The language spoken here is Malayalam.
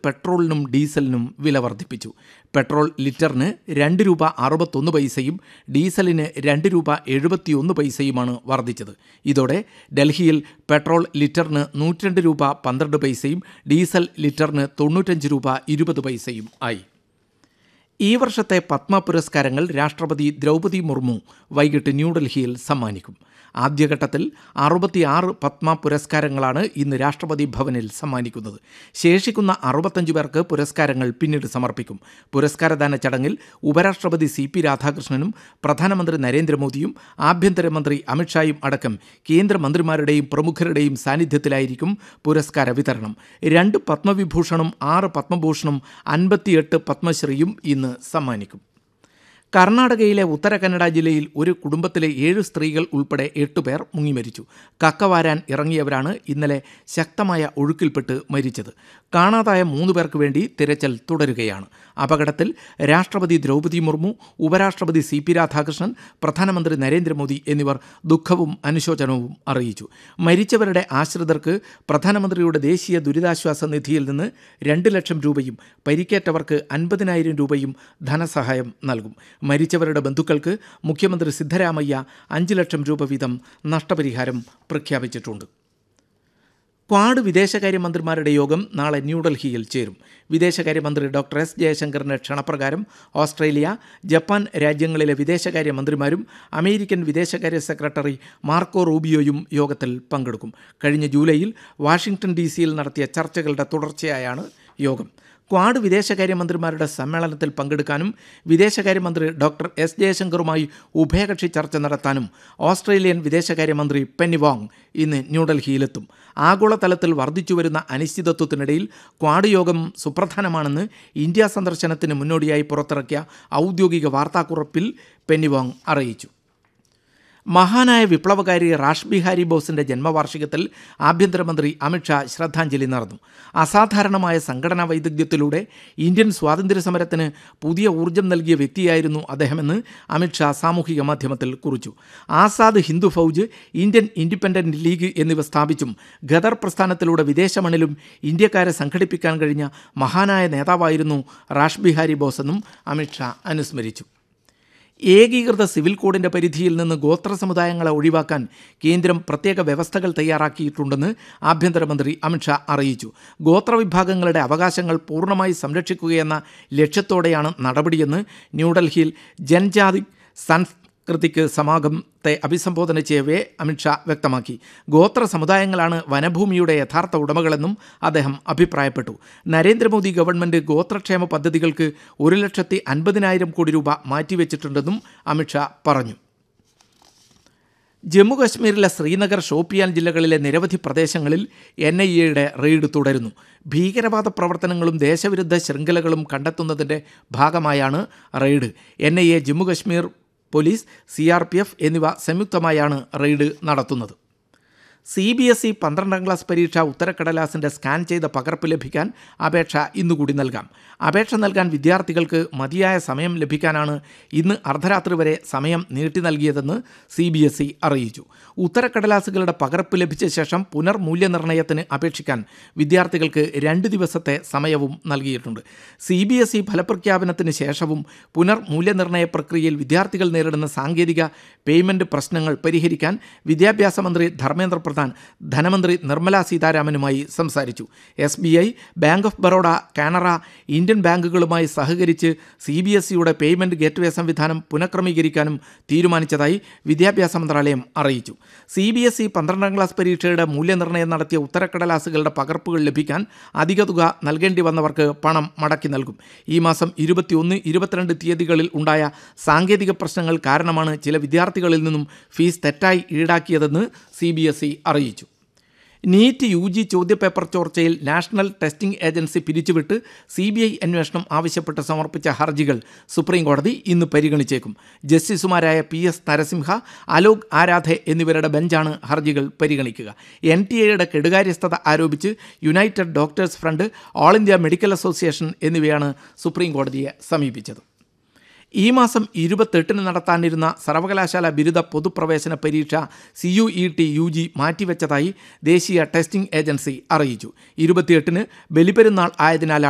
പെട്രോളിനും ഡീസലിനും വില വർദ്ധിപ്പിച്ചു പെട്രോൾ ലിറ്ററിന് രണ്ട് രൂപ അറുപത്തൊന്ന് പൈസയും ഡീസലിന് രണ്ട് രൂപ എഴുപത്തിയൊന്ന് പൈസയുമാണ് വർദ്ധിച്ചത് ഇതോടെ ഡൽഹിയിൽ പെട്രോൾ ലിറ്ററിന് നൂറ്റിരണ്ട് രൂപ പന്ത്രണ്ട് പൈസയും ഡീസൽ ലിറ്ററിന് തൊണ്ണൂറ്റഞ്ച് രൂപ ഇരുപത് പൈസയും ആയി ഈ വർഷത്തെ പത്മ പുരസ്കാരങ്ങൾ രാഷ്ട്രപതി ദ്രൗപദി മുർമു വൈകിട്ട് ന്യൂഡൽഹിയിൽ സമ്മാനിക്കും ആദ്യഘട്ടത്തിൽ അറുപത്തിയാറ് പത്മ പുരസ്കാരങ്ങളാണ് ഇന്ന് രാഷ്ട്രപതി ഭവനിൽ സമ്മാനിക്കുന്നത് ശേഷിക്കുന്ന അറുപത്തഞ്ച് പേർക്ക് പുരസ്കാരങ്ങൾ പിന്നീട് സമർപ്പിക്കും പുരസ്കാരദാന ചടങ്ങിൽ ഉപരാഷ്ട്രപതി സി പി രാധാകൃഷ്ണനും പ്രധാനമന്ത്രി നരേന്ദ്രമോദിയും ആഭ്യന്തരമന്ത്രി അമിത്ഷായും അടക്കം കേന്ദ്രമന്ത്രിമാരുടെയും പ്രമുഖരുടെയും സാന്നിധ്യത്തിലായിരിക്കും പുരസ്കാര വിതരണം രണ്ട് പത്മവിഭൂഷണും ആറ് പത്മഭൂഷണും അൻപത്തിയെട്ട് പത്മശ്രീയും ഇന്ന് സമ്മാനിക്കും കർണാടകയിലെ ഉത്തര കന്നഡ ജില്ലയിൽ ഒരു കുടുംബത്തിലെ ഏഴ് സ്ത്രീകൾ ഉൾപ്പെടെ എട്ടുപേർ മുങ്ങിമരിച്ചു കക്കവാരാൻ ഇറങ്ങിയവരാണ് ഇന്നലെ ശക്തമായ ഒഴുക്കിൽപ്പെട്ട് മരിച്ചത് കാണാതായ മൂന്ന് പേർക്ക് വേണ്ടി തിരച്ചിൽ തുടരുകയാണ് അപകടത്തിൽ രാഷ്ട്രപതി ദ്രൗപദി മുർമു ഉപരാഷ്ട്രപതി സി പി രാധാകൃഷ്ണൻ പ്രധാനമന്ത്രി നരേന്ദ്രമോദി എന്നിവർ ദുഃഖവും അനുശോചനവും അറിയിച്ചു മരിച്ചവരുടെ ആശ്രിതർക്ക് പ്രധാനമന്ത്രിയുടെ ദേശീയ ദുരിതാശ്വാസ നിധിയിൽ നിന്ന് രണ്ട് ലക്ഷം രൂപയും പരിക്കേറ്റവർക്ക് അൻപതിനായിരം രൂപയും ധനസഹായം നൽകും മരിച്ചവരുടെ ബന്ധുക്കൾക്ക് മുഖ്യമന്ത്രി സിദ്ധരാമയ്യ അഞ്ച് ലക്ഷം രൂപ വീതം നഷ്ടപരിഹാരം പ്രഖ്യാപിച്ചിട്ടുണ്ട് ക്വാഡ് വിദേശകാര്യമന്ത്രിമാരുടെ യോഗം നാളെ ന്യൂഡൽഹിയിൽ ചേരും വിദേശകാര്യമന്ത്രി ഡോക്ടർ എസ് ജയശങ്കറിന്റെ ക്ഷണപ്രകാരം ഓസ്ട്രേലിയ ജപ്പാൻ രാജ്യങ്ങളിലെ വിദേശകാര്യമന്ത്രിമാരും അമേരിക്കൻ വിദേശകാര്യ സെക്രട്ടറി മാർക്കോ റൂബിയോയും യോഗത്തിൽ പങ്കെടുക്കും കഴിഞ്ഞ ജൂലൈയിൽ വാഷിംഗ്ടൺ ഡി സിയിൽ നടത്തിയ ചർച്ചകളുടെ തുടർച്ചയായാണ് യോഗം ക്വാഡ് വിദേശകാര്യമന്ത്രിമാരുടെ സമ്മേളനത്തിൽ പങ്കെടുക്കാനും വിദേശകാര്യമന്ത്രി ഡോക്ടർ എസ് ജയശങ്കറുമായി ഉഭയകക്ഷി ചർച്ച നടത്താനും ഓസ്ട്രേലിയൻ വിദേശകാര്യമന്ത്രി പെന്നി വോങ് ഇന്ന് ന്യൂഡൽഹിയിലെത്തും ആഗോളതലത്തിൽ വർദ്ധിച്ചുവരുന്ന അനിശ്ചിതത്വത്തിനിടയിൽ ക്വാഡ് യോഗം സുപ്രധാനമാണെന്ന് ഇന്ത്യ സന്ദർശനത്തിന് മുന്നോടിയായി പുറത്തിറക്കിയ ഔദ്യോഗിക വാർത്താക്കുറിപ്പിൽ പെന്നി വോങ് അറിയിച്ചു മഹാനായ വിപ്ലവകാരി റാഷ് ബിഹാരി ബോസിന്റെ ജന്മവാർഷികത്തിൽ ആഭ്യന്തരമന്ത്രി അമിത്ഷാ ശ്രദ്ധാഞ്ജലി നടന്നു അസാധാരണമായ സംഘടനാ വൈദഗ്ധ്യത്തിലൂടെ ഇന്ത്യൻ സ്വാതന്ത്ര്യ സമരത്തിന് പുതിയ ഊർജം നൽകിയ വ്യക്തിയായിരുന്നു അദ്ദേഹമെന്ന് അമിത്ഷാ സാമൂഹിക മാധ്യമത്തിൽ കുറിച്ചു Azad Hindu Fauj Indian independent league എന്നിവ സ്ഥാപിച്ചും ഖദർ പ്രസ്ഥാനത്തിലൂടെ വിദേശമണിലും ഇന്ത്യക്കാരെ സംഘടിപ്പിക്കാൻ കഴിഞ്ഞ മഹാനായ നേതാവായിരുന്നു റാഷ് ബിഹാരി ബോസെന്നും അമിത്ഷാ അനുസ്മരിച്ചു ഏകീകൃത സിവിൽ കോഡിന്റെ പരിധിയിൽ നിന്ന് ഗോത്ര സമുദായങ്ങളെ ഒഴിവാക്കാൻ കേന്ദ്രം പ്രത്യേക വ്യവസ്ഥകൾ തയ്യാറാക്കിയിട്ടുണ്ടെന്ന് ആഭ്യന്തരമന്ത്രി അമിത്ഷാ അറിയിച്ചു ഗോത്രവിഭാഗങ്ങളുടെ അവകാശങ്ങൾ പൂർണ്ണമായി സംരക്ഷിക്കുകയെന്ന ലക്ഷ്യത്തോടെയാണ് നടപടിയെന്ന് ന്യൂഡൽഹിയിൽ ജൻജാതി സംസ്കൃതിക്ക് സമാഗമത്തെ അഭിസംബോധന ചെയ്യവേ അമിത്ഷാ വ്യക്തമാക്കി ഗോത്ര സമുദായങ്ങളാണ് വനഭൂമിയുടെ യഥാർത്ഥ ഉടമകളെന്നും അദ്ദേഹം അഭിപ്രായപ്പെട്ടു നരേന്ദ്രമോദി ഗവൺമെന്റ് ഗോത്രക്ഷേമ പദ്ധതികൾക്ക് ഒരു ലക്ഷത്തി അൻപതിനായിരം കോടി രൂപ മാറ്റിവെച്ചിട്ടുണ്ടെന്നും അമിത്ഷാ പറഞ്ഞു ജമ്മുകശ്മീരിലെ ശ്രീനഗർ ഷോപ്പിയാൻ ജില്ലകളിലെ നിരവധി പ്രദേശങ്ങളിൽ എൻ ഐ എയുടെ റെയ്ഡ് തുടരുന്നു ഭീകരവാദ പ്രവർത്തനങ്ങളും ദേശവിരുദ്ധ ശൃംഖലകളും കണ്ടെത്തുന്നതിൻ്റെ ഭാഗമായാണ് raid N I A Jammu Kashmir police C R P F എന്നിവ സംയുക്തമായാണ് റെയ്ഡ് നടത്തുന്നത് സി ബി എസ് ഇ പന്ത്രണ്ടാം ക്ലാസ് പരീക്ഷ ഉത്തരക്കടലാസിൻ്റെ സ്കാൻ ചെയ്ത പകർപ്പ് ലഭിക്കാൻ അപേക്ഷ ഇന്നുകൂടി നൽകാം അപേക്ഷ നൽകാൻ വിദ്യാർത്ഥികൾക്ക് മതിയായ സമയം ലഭിക്കാനാണ് ഇന്ന് അർദ്ധരാത്രി വരെ സമയം നീട്ടി നൽകിയതെന്ന് സി ബി എസ് ഇ അറിയിച്ചു ഉത്തരക്കടലാസുകളുടെ പകർപ്പ് ലഭിച്ച ശേഷം പുനർമൂല്യനിർണ്ണയത്തിന് അപേക്ഷിക്കാൻ വിദ്യാർത്ഥികൾക്ക് രണ്ട് ദിവസത്തെ സമയവും നൽകിയിട്ടുണ്ട് സി ബി എസ് ഇ ഫലപ്രഖ്യാപനത്തിന് ശേഷവും പുനർമൂല്യനിർണ്ണയ പ്രക്രിയയിൽ വിദ്യാർത്ഥികൾ നേരിടുന്ന സാങ്കേതിക പേയ്മെൻറ്റ് പ്രശ്നങ്ങൾ പരിഹരിക്കാൻ വിദ്യാഭ്യാസ മന്ത്രി ധർമ്മേന്ദ്ര പ്രധാൻ ധനമന്ത്രി നിർമ്മല സീതാരാമനുമായി സംസാരിച്ചു S B I bank of Baroda Canara Indian ബാങ്കുകളുമായി സഹകരിച്ച് സി ബി എസ് ഇയുടെ പേയ്മെൻറ്റ് ഗേറ്റ്വേ സംവിധാനം പുനഃക്രമീകരിക്കാനും തീരുമാനിച്ചതായി വിദ്യാഭ്യാസ മന്ത്രാലയം അറിയിച്ചു സി ബി എസ് ഇ പന്ത്രണ്ടാം ക്ലാസ് പരീക്ഷയുടെ മൂല്യനിർണ്ണയം നടത്തിയ ഉത്തരക്കടലാസുകളുടെ പകർപ്പുകൾ ലഭിക്കാൻ അധിക തുക നൽകേണ്ടി വന്നവർക്ക് പണം മടക്കി നൽകും ഈ മാസം ഇരുപത്തിയൊന്ന് ഇരുപത്തിരണ്ട് തീയതികളിൽ ഉണ്ടായ സാങ്കേതിക പ്രശ്നങ്ങൾ കാരണമാണ് ചില വിദ്യാർത്ഥികളിൽ നിന്നും ഫീസ് തെറ്റായി ഈടാക്കിയതെന്ന് സി ബി എസ് ഇ അറിയിച്ചു നീറ്റ് യു ജി ചോദ്യപേപ്പർ ചോർച്ചയിൽ നാഷണൽ ടെസ്റ്റിംഗ് ഏജൻസി പിരിച്ചുവിട്ട് സി ബി ഐ അന്വേഷണം ആവശ്യപ്പെട്ട് സമർപ്പിച്ച ഹർജികൾ സുപ്രീം കോടതി ഇന്ന് പരിഗണിച്ചേക്കും ജസ്റ്റിസുമാരായ പി എസ് നരസിംഹ അലോക് ആരാധെ എന്നിവരുടെ ബെഞ്ചാണ് ഹർജികൾ പരിഗണിക്കുക എൻ ടി എയുടെ കെടുകാര്യസ്ഥത ആരോപിച്ച് united doctors front all India medical association എന്നിവയാണ് സുപ്രീം കോടതിയെ സമീപിച്ചത് ഈ മാസം ഇരുപത്തെട്ടിന് നടത്താനിരുന്ന സർവകലാശാല ബിരുദ പൊതുപ്രവേശന പരീക്ഷ C U E T U G മാറ്റിവെച്ചതായി ദേശീയ ടെസ്റ്റിംഗ് ഏജൻസി അറിയിച്ചു ഇരുപത്തിയെട്ടിന് ബലിപെരുന്നാൾ ആയതിനാലാണ്